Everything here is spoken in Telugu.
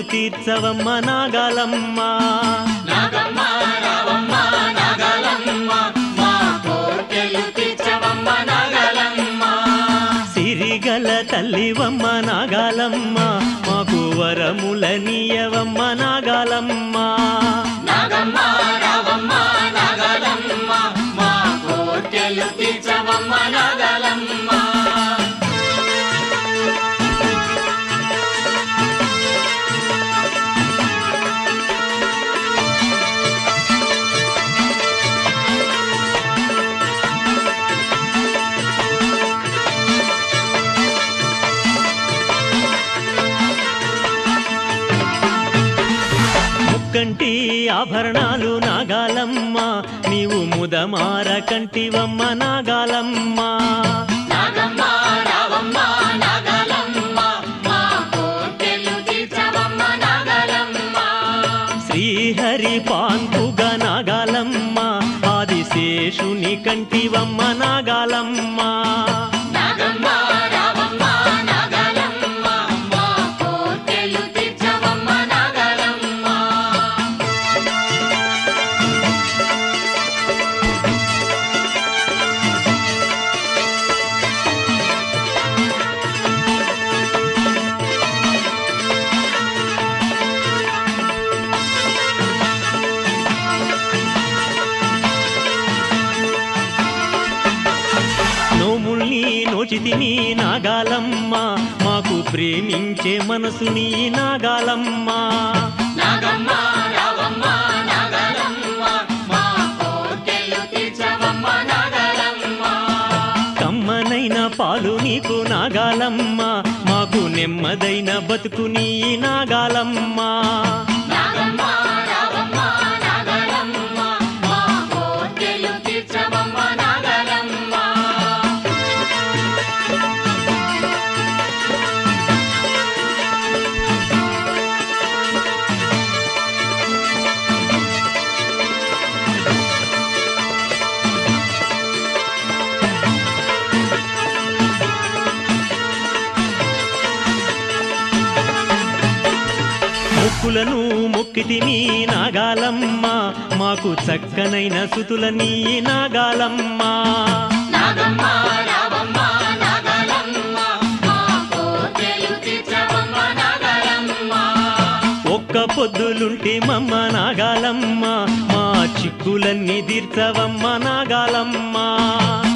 తీర్చవమ్మ నాగాలమ్మ నాగమ్మ రావమ్మ నాగలమ్మ మా కోర్కెలు తీర్చవమ్మ నాగలమ్మ సిరిగల తల్లివమ్మ నాగాలమ్మ మాకు వరములనీయవమ్మ నాగాలమ్మ నాగమ్మ రావమ్మ నాగలమ్మ మా కోర్కెలు తీర్చవమ్మ నాగలమ్మ ముక్కంటి ఆభరణాలు నాగాలమ్మ నీవు ముదమార కంటివమ్మ నాగాలమ్మ నాగమ్మ రావమ్మ నాగలమ్మ మా కోర్కెలు తీర్చవమ్మ నాగలమ్మ శ్రీహరి పాంకుగ నాగాలమ్మ ఆదిశేషుని కంటివమ్మ నాగాలమ్మ నాగమ్మ రావమ్మ నాగలమ్మ మా కోర్కెలు తీర్చవమ్మ నాగలమ్మ నోముల్ని నోచితిని నాగాలమ్మ మాకు ప్రేమించే మనసుని నాగాలమ్మ నాగమ్మ రావమ్మ నాగలమ్మ మా కోర్కెలు తీర్చవమ్మ నాగలమ్మ కమ్మనైన పాలు నీకు నాగాలమ్మ మాకు నెమ్మదైన బతుకుని నాగాలమ్మ నాగమ్మ రావమ్మ నాగలమ్మ మా కోర్కెలు తీర్చవమ్మ నాగలమ్మ ముక్కులను మొక్కితిని నాగాలమ్మ మాకు చక్కనైన సుతులని నాగాలమ్మ నాగమ్మ రావమ్మ నాగలమ్మ మా కోర్కెలు తీర్చవమ్మ నాగలమ్మ ఒక్క పొద్దులుంటే మమ్మ నాగాలమ్మ మా చిక్కులన్నీ తీర్చవమ్మ నాగాలమ్మ